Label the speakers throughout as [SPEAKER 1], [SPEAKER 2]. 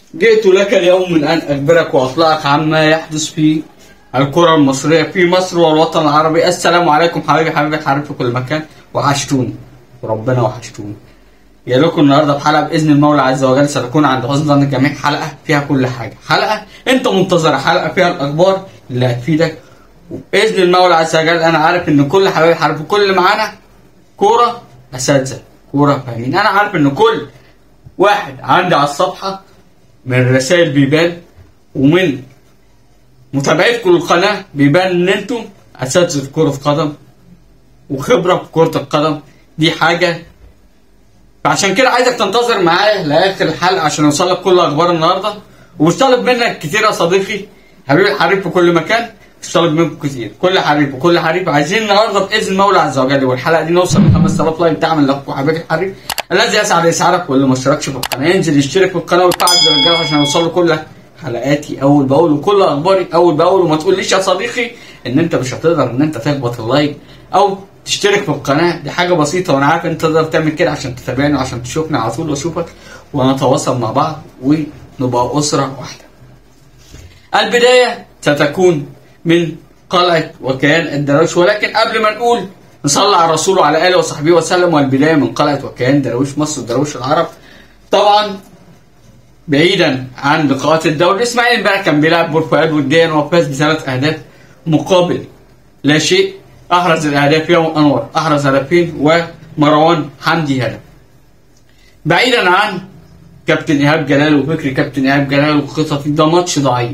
[SPEAKER 1] جئت لك اليوم من أن أخبرك وأطلعك عما يحدث في الكرة المصرية في مصر والوطن العربي السلام عليكم حبايبي حبايبي حبايبي في كل مكان وحشتوني وربنا وحشتوني يا لكم النهارده بحلقه باذن المولى عز وجل ستكون عند حسن ظن الجميع حلقه فيها كل حاجه حلقه انت منتظرها حلقه فيها الاخبار اللي هتفيدك وباذن المولى عز وجل انا عارف ان كل حبايبي حبايبي كل اللي معانا كوره اساتذه كوره فاهمين انا عارف ان كل واحد عندي على الصفحه من الرسائل بيبان ومن متابعتكم للقناه بيبان ان انتم اساتذه كره قدم وخبره في كره القدم دي حاجه فعشان كده عايزك تنتظر معايا لاخر الحلقه عشان اوصل لك كل اخبار النهارده ومش طالب منك كتير يا صديقي حبيبي الحريف في كل مكان مش طالب منكم كتير كل حريف وكل حريف عايزين النهارده باذن المولى عز وجل والحلقه دي نوصل ل 5000 لايك تعمل لاخوك حبيبي الحريف الذي يسعد يسعدك واللي ما اشتركش في القناه ينزل يشترك في القناه ويفعل زر الجرس عشان يوصل له كل حلقاتي اول باول وكل اخباري اول باول وما تقوليش يا صديقي ان انت مش هتقدر ان انت تخبط اللايك او تشترك في القناه دي حاجه بسيطه وانا عارف انت تقدر تعمل كده عشان تتابعني وعشان تشوفني على طول واشوفك ونتواصل مع بعض ونبقى اسره واحده. البدايه ستكون من قلعه وكيان الدراويش ولكن قبل ما نقول نصلي على الرسول وعلى اله وصحبه وسلم والبدايه من قلعه وكيان دراويش مصر ودراويش العرب. طبعا بعيدا عن لقاءات الدوري الاسماعيلي امبارح كان بيلعب بور فؤاد وديا وفاز بثلاث اهداف مقابل لا شيء احرز الاهداف يوم انور احرز هدفين ومروان حمدي هدف بعيدا عن كابتن ايهاب جلال وفكري كابتن ايهاب جلال وخططي ده ماتش ضعيف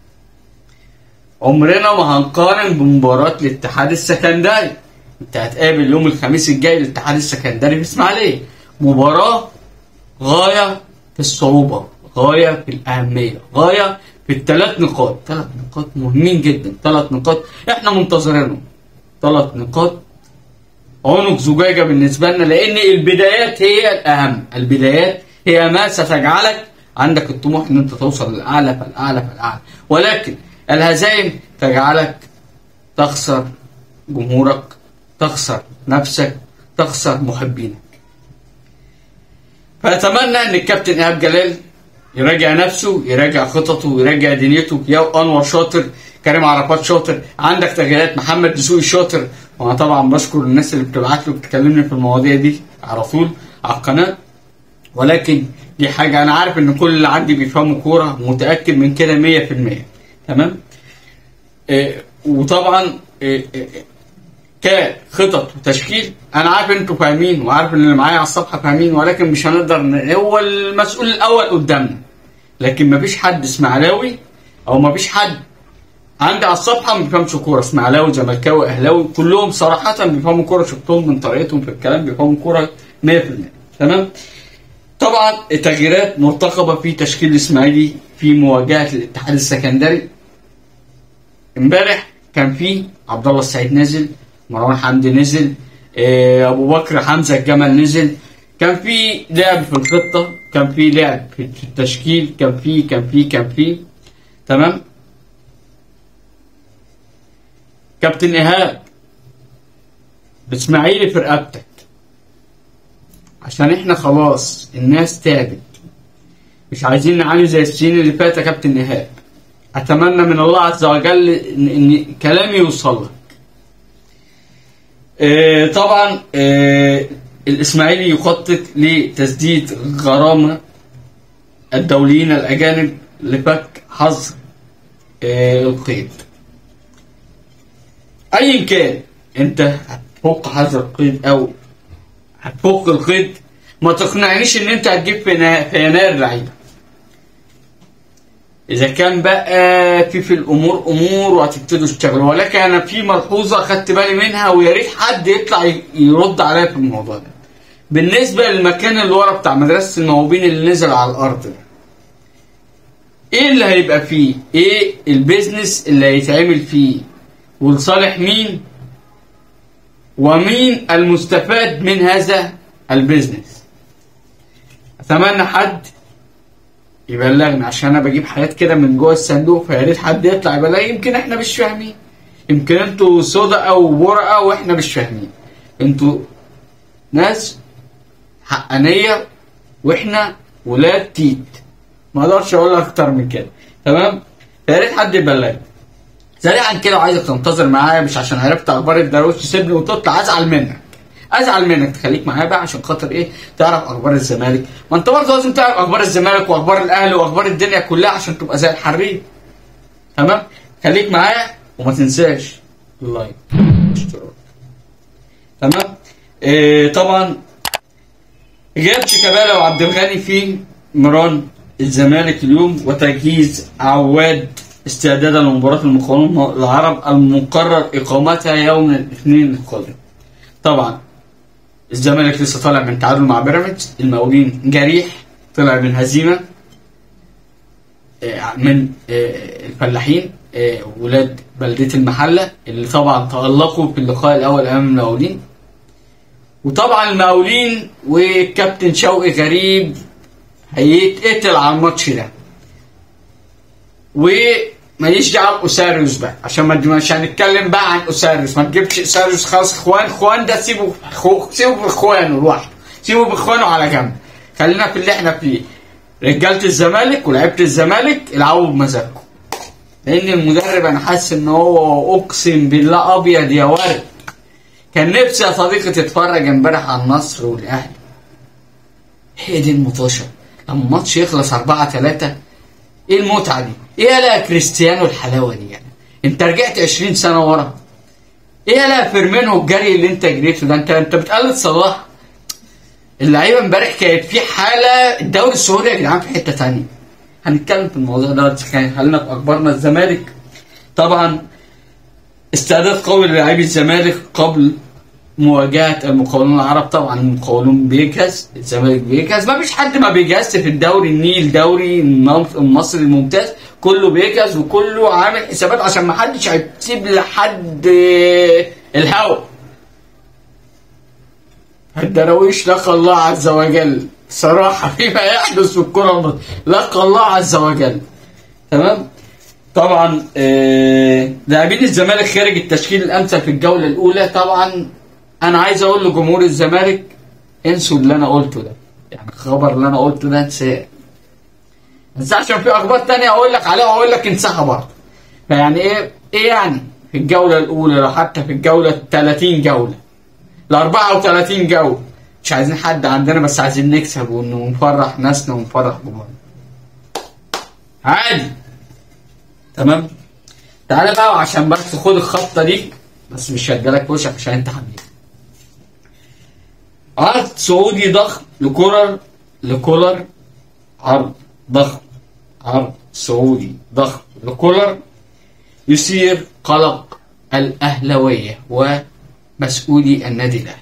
[SPEAKER 1] عمرنا ما هنقارن بمباراة الاتحاد السكندري انت هتقابل يوم الخميس الجاي الاتحاد السكندري في اسماعيليه مباراة غاية في الصعوبة غاية في الأهمية غاية في الثلاث نقاط ثلاث نقاط مهمين جدا ثلاث نقاط احنا منتظرينهم ثلاث نقاط عنق زجاجه بالنسبه لنا لان البدايات هي الاهم البدايات هي ما ستجعلك عندك الطموح ان انت توصل للاعلى فالاعلى فالاعلى ولكن الهزائم تجعلك تخسر جمهورك تخسر نفسك تخسر محبينك فاتمنى ان الكابتن ايهاب جلال يراجع نفسه يراجع خططه يراجع دنيته يا انور شاطر كريم عرفات شاطر عندك تغييرات محمد دسوقي شاطر وانا طبعا بشكر الناس اللي بتبعت له بتكلمني في المواضيع دي على طول على القناه ولكن دي حاجه انا عارف ان كل اللي عندي بيفهموا كوره متاكد من كده 100% تمام إيه وطبعا إيه إيه كخطط وتشكيل انا عارف انتوا فاهمين وعارف ان اللي معايا على الصفحه فاهمين ولكن مش هنقدر ن- هو المسؤول الاول قدامنا لكن مفيش حد اسماعيلاوي او مفيش حد عندي على الصفحه ما بيفهمش كوره اسماعيلاوي زملكاوي اهلاوي كلهم صراحه بيفهموا كوره شفتهم من طريقتهم في الكلام بيفهموا كوره 100% تمام طبعا التغييرات مرتقبه في تشكيل الاسماعيلي في مواجهه الاتحاد السكندري امبارح كان في عبد الله السعيد نزل مروان حمدي نزل آه، ابو بكر حمزه الجمل نزل كان في لعب في الخطه كان في لعب في في التشكيل كان في كان في كان في تمام كابتن ايهاب اسماعيلي في رقبتك عشان احنا خلاص الناس تعبت مش عايزين نعاني زي السنين اللي فاتت يا كابتن ايهاب اتمنى من الله عز وجل ان, إن كلامي يوصل لك آه، طبعا آه، الاسماعيلي يخطط لتسديد غرامه الدوليين الاجانب لفك حظر آه، القيد ايا كان انت هتفك حظر القيد او هتفك القيد ما تقنعنيش ان انت هتجيب في ينا- في يناير لعيبه اذا كان بقى في في الامور امور وهتبتدوا تشتغلوا ولكن انا في ملحوظه خدت بالي منها ويا ريت حد يطلع ي- يرد عليا في الموضوع ده بالنسبه للمكان اللي ورا بتاع مدرسه الموهوبين اللي نزل على الارض ده ايه اللي هيبقى فيه ايه البيزنس اللي هيتعمل فيه ولصالح مين ومين المستفاد من هذا البيزنس اتمنى حد يبلغنا عشان انا بجيب حاجات كده من جوه الصندوق فيا ريت حد يطلع يبلغ يمكن احنا مش فاهمين يمكن انتوا سودا او ورقه واحنا مش فاهمين انتوا ناس حقانيه واحنا ولاد تيت ما اقدرش اقول اكتر من كده تمام يا ريت حد يبلغني سريعا كده وعايزك تنتظر معايا مش عشان عرفت اخبار الدروش تسيبني وتطلع ازعل منك ازعل منك تخليك معايا بقى عشان خاطر ايه تعرف اخبار الزمالك ما انت برضه لازم تعرف اخبار الزمالك واخبار الاهلي واخبار الدنيا كلها عشان تبقى زي الحريق تمام خليك معايا وما تنساش اللايك والاشتراك تمام إيه طبعا غياب شيكابالا وعبد الغني في مران الزمالك اليوم وتجهيز عواد استعدادا لمباراة المقاولون العرب المقرر إقامتها يوم الاثنين القادم. طبعا الزمالك لسه طالع من تعادل مع بيراميدز، المقاولين جريح طلع من هزيمة آه، من آه، الفلاحين آه، ولاد بلدية المحلة اللي طبعا تألقوا في اللقاء الأول أمام المقاولين. وطبعا المقاولين وكابتن شوقي غريب هيتقتل على الماتش ده وماليش دعوه بأوساريوس بقى عشان ما مش هنتكلم بقى عن أوساريوس ما تجيبش أوساريوس خلاص اخوان اخوان ده سيبه خو... سيبه باخوانه لوحده سيبه باخوانه على جنب خلينا في اللي احنا فيه رجاله الزمالك ولعيبه الزمالك العبوا بمزاجكم لان المدرب انا حاسس ان هو اقسم بالله ابيض يا ورد كان نفسي يا صديقي تتفرج امبارح على النصر والاهلي هي دي المطوشه لما الماتش يخلص 4 3 ايه المتعه دي؟ ايه يا كريستيانو الحلاوه دي يعني؟ انت رجعت 20 سنه ورا ايه يا فيرمينو الجري اللي انت جريته ده انت انت بتقلد صلاح اللعيبه امبارح كانت في حاله الدوري السعودي يا جدعان في حته ثانيه هنتكلم في الموضوع ده بس خلينا في اخبارنا الزمالك طبعا استعداد قوي للاعبي الزمالك قبل مواجهة المقاولون العرب طبعا المقاولون بيجهز الزمالك بيجهز ما فيش حد ما بيجهزش في الدوري النيل دوري المصري الممتاز كله بيجهز وكله عامل حسابات عشان ما حدش هيسيب لحد الهوا الدراويش لقى الله عز وجل صراحة فيما يحدث في الكرة المصرية لقى الله عز وجل تمام طبعا آه، لاعبين الزمالك خارج التشكيل الامثل في الجوله الاولى طبعا انا عايز اقول لجمهور الزمالك انسوا اللي انا قلته ده يعني الخبر اللي انا قلته ده انساه بس عشان في اخبار تانية اقول لك عليها واقول لك انساها برضه فيعني ايه ايه يعني في الجوله الاولى لو حتى في الجوله 30 جوله ل 34 جوله مش عايزين حد عندنا بس عايزين نكسب ونفرح ناسنا ونفرح جمهورنا عادي تمام تعالى بقى عشان بس خد الخطه دي بس مش هديلك وشك عشان انت حبيبي عرض سعودي ضخم لكولر لكولر عرض ضخم عرض سعودي ضخم لكولر يثير قلق الأهلوية ومسؤولي النادي الأهلي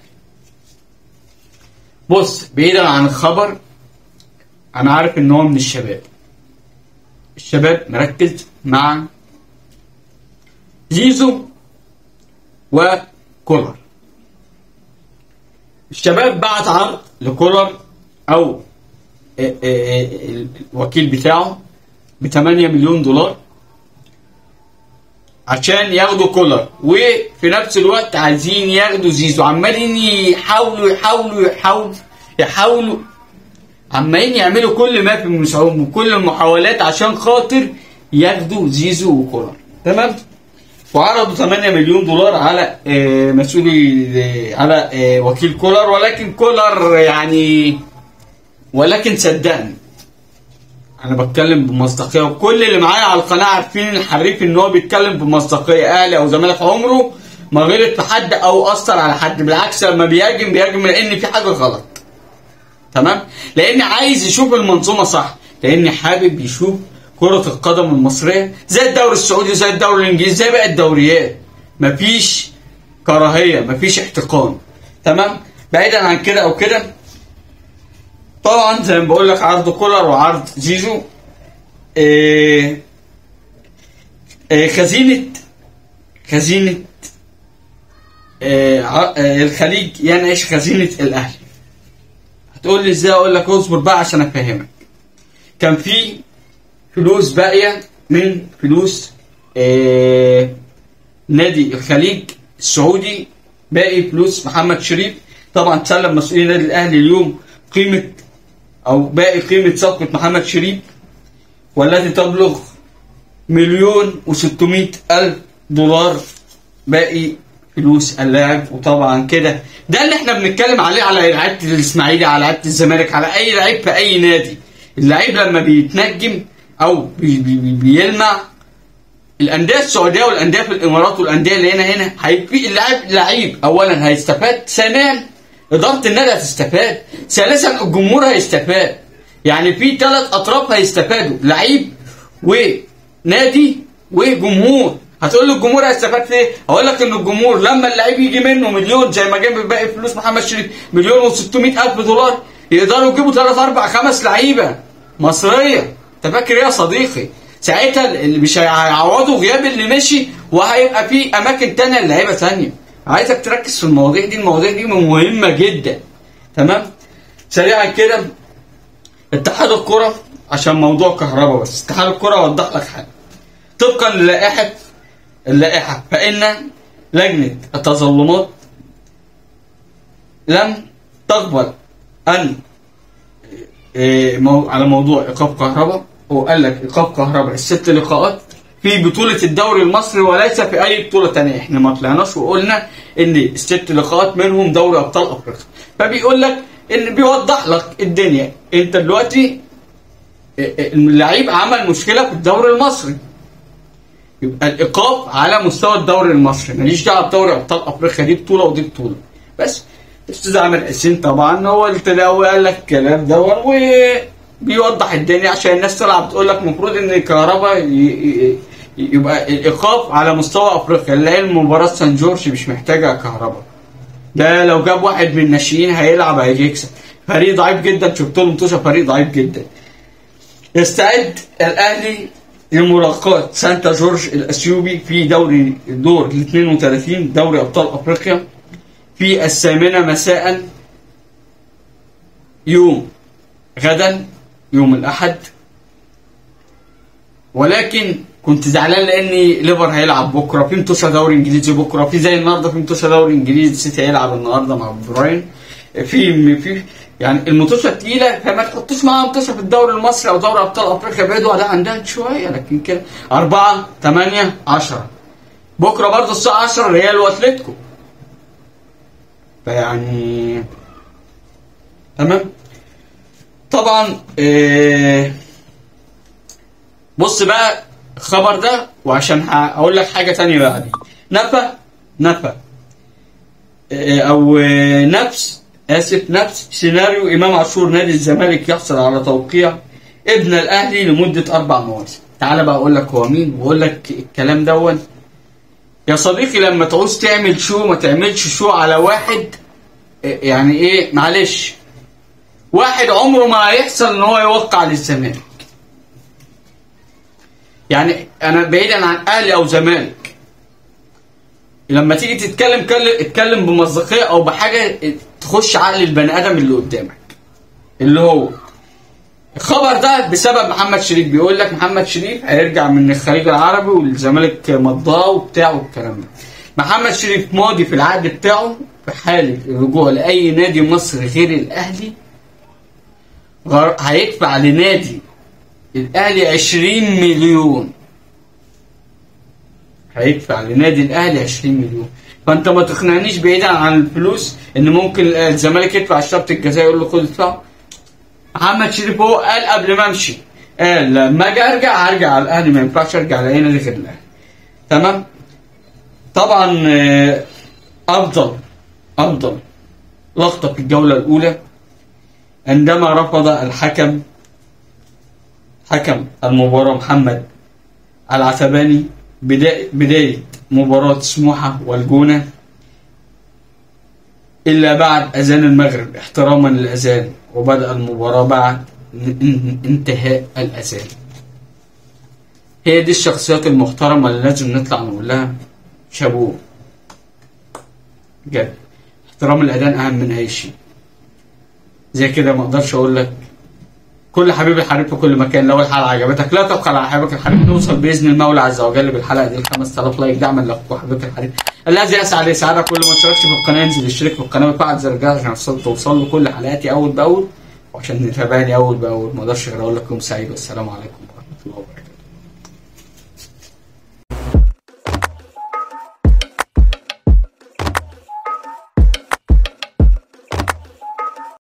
[SPEAKER 1] بص بعيدا عن الخبر أنا عارف إن هو من الشباب الشباب مركز مع زيزو وكولر الشباب بعت عرض لكولر او آه، آه، آه، الوكيل بتاعه ب 8 مليون دولار عشان ياخدوا كولر وفي نفس الوقت عايزين ياخدوا زيزو عمالين يحاولوا يحاولوا يحاولوا يحاولوا عمالين يعملوا كل ما في مسعهم وكل المحاولات عشان خاطر ياخدوا زيزو وكولر تمام وعرضوا 8 مليون دولار على آه، مسؤولي آه، على آه، وكيل كولر ولكن كولر يعني ولكن صدقني انا بتكلم بمصداقيه وكل اللي معايا على القناه عارفين الحريف ان هو بيتكلم بمصداقيه اهلي او زمالك عمره ما غلط في حد او اثر على حد بالعكس لما بيهاجم بيهاجم لان في حاجه غلط تمام لان عايز يشوف المنظومه صح لان حابب يشوف كرة القدم المصرية زي الدوري السعودي زي الدوري الانجليزي زي باقي الدوريات مفيش كراهية مفيش احتقان تمام بعيدا عن كده او كده طبعا زي ما بقول لك عرض كولر وعرض زيزو إيه إيه خزينة خزينة إيه ع- إيه الخليج ينعش خزينة الاهلي هتقول لي ازاي اقول لك اصبر بقى عشان افهمك كان في فلوس باقيه من فلوس آه نادي الخليج السعودي باقي فلوس محمد شريف طبعا تسلم مسؤولين النادي الاهلي اليوم قيمه او باقي قيمه صفقه محمد شريف والتي تبلغ مليون وستمائة ألف دولار باقي فلوس اللاعب وطبعا كده ده اللي احنا بنتكلم عليه على لعيبه الاسماعيلي على لعيبه الزمالك على اي لعيب في اي نادي اللعيب لما بيتنجم او بي بي بي بيلمع الانديه السعوديه والانديه في الامارات والانديه اللي هنا هنا هيبقى اللاعب لعيب اولا هيستفاد ثانيا اداره النادي هتستفاد ثالثا الجمهور هيستفاد يعني في ثلاث اطراف هيستفادوا لعيب ونادي وجمهور هتقول لي الجمهور هيستفاد في ايه؟ هقول لك ان الجمهور لما اللعيب يجي منه مليون زي ما جاب باقي فلوس محمد شريف مليون و600 الف دولار يقدروا يجيبوا ثلاث اربع خمس لعيبه مصريه انت فاكر ايه يا صديقي؟ ساعتها اللي مش هيعوضوا غياب اللي مشي وهيبقى في اماكن تانية للعيبه تانية عايزك تركز في المواضيع دي المواضيع دي مهمه جدا تمام سريعا كده اتحاد الكره عشان موضوع كهرباء بس اتحاد الكره اوضح لك حاجه طبقا للائحه اللائحه فان لجنه التظلمات لم تقبل ان إيه، مو- على موضوع ايقاف كهرباء وقال لك ايقاف كهرباء الست لقاءات في بطولة الدوري المصري وليس في أي بطولة تانية، إحنا ما طلعناش وقلنا إن الست لقاءات منهم دوري أبطال أفريقيا، فبيقول لك إن بيوضح لك الدنيا، أنت دلوقتي اللعيب عمل مشكلة في الدوري المصري. يبقى الإيقاف على مستوى الدوري المصري، ماليش دعوة بدوري أبطال أفريقيا دي بطولة ودي بطولة. بس الاستاذ عامر حسين طبعا هو اللي طلع وقال لك الكلام ده وبيوضح الدنيا عشان الناس طالعه بتقول لك المفروض ان الكهرباء ي- ي- يبقى الايقاف على مستوى افريقيا اللي هي مباراه سان جورج مش محتاجه كهرباء ده لو جاب واحد من الناشئين هيلعب هيجي يكسب فريق ضعيف جدا شفت لهم منتوشه فريق ضعيف جدا يستعد الاهلي لملاقاة سانتا جورج الاثيوبي في دوري دور ال 32 دوري ابطال افريقيا في الثامنة مساء يوم غدا يوم الأحد ولكن كنت زعلان لأن ليفر هيلعب بكرة في متوشة دوري إنجليزي بكرة في زي النهاردة في متوشة دوري إنجليزي سيتي هيلعب النهاردة مع براين في في يعني المتوشة تقيلة فما تحطوش معاها متوشة في الدوري المصري أو دوري أبطال أفريقيا بعيدوا على عندها شوية لكن كده أربعة ثمانية عشرة بكرة برضه الساعة 10 ريال وأتلتيكو فيعني تمام طبعا إيه بص بقى الخبر ده وعشان هقول لك حاجه تانية بقى دي نفى نفى إيه او إيه نفس اسف نفس سيناريو امام عاشور نادي الزمالك يحصل على توقيع ابن الاهلي لمده اربع مواسم تعال بقى اقول لك هو مين واقول لك الكلام دون يا صديقي لما تعوز تعمل شو ما تعملش شو على واحد يعني ايه معلش واحد عمره ما هيحصل ان هو يوقع للزمالك يعني انا بعيدا عن اهلي او زمالك لما تيجي تتكلم كل- اتكلم بمصداقيه او بحاجه تخش عقل البني ادم اللي قدامك اللي هو الخبر ده بسبب محمد شريف بيقول لك محمد شريف هيرجع من الخليج العربي والزمالك مضاه وبتاع والكلام ده محمد شريف ماضي في العقد بتاعه في حالة الرجوع لأي نادي مصري غير الأهلي غر- هيدفع لنادي الأهلي 20 مليون هيدفع لنادي الأهلي 20 مليون فأنت ما تقنعنيش بعيدا عن الفلوس إن ممكن الزمالك يدفع الشرط الجزائي يقول له خد ادفعه محمد شريف هو قال قبل ما امشي قال لما اجي ارجع هرجع على الاهلي ما ينفعش ارجع لاي نادي غير الاهلي تمام طبعا آه، افضل افضل لقطه في الجوله الاولى عندما رفض الحكم حكم المباراه محمد العتباني بدايه بدايه مباراه سموحه والجونه إلا بعد أذان المغرب احتراما للأذان وبدأ المباراة بعد ان- انتهاء الأذان هي دي الشخصيات المحترمة اللي لازم نطلع نقول لها شابوه بجد احترام الأذان أهم من أي شيء زي كده ما أقدرش أقول لك كل حبيب الحبيب في كل مكان لو الحلقة عجبتك لا تبخل على حبيبك الحبيب نوصل بإذن المولى عز وجل بالحلقة دي ل 5000 لايك دعما لأخوك وحبيبك الحبيب الذي يسعد يسعدك كل ما اشتركش في القناة ينزل يشترك في القناة ويفعل زر الجرس عشان توصل- توصل له كل حلقاتي أول بأول وعشان تتابعني أول بأول ما أقدرش غير أقول لكم سعيد والسلام عليكم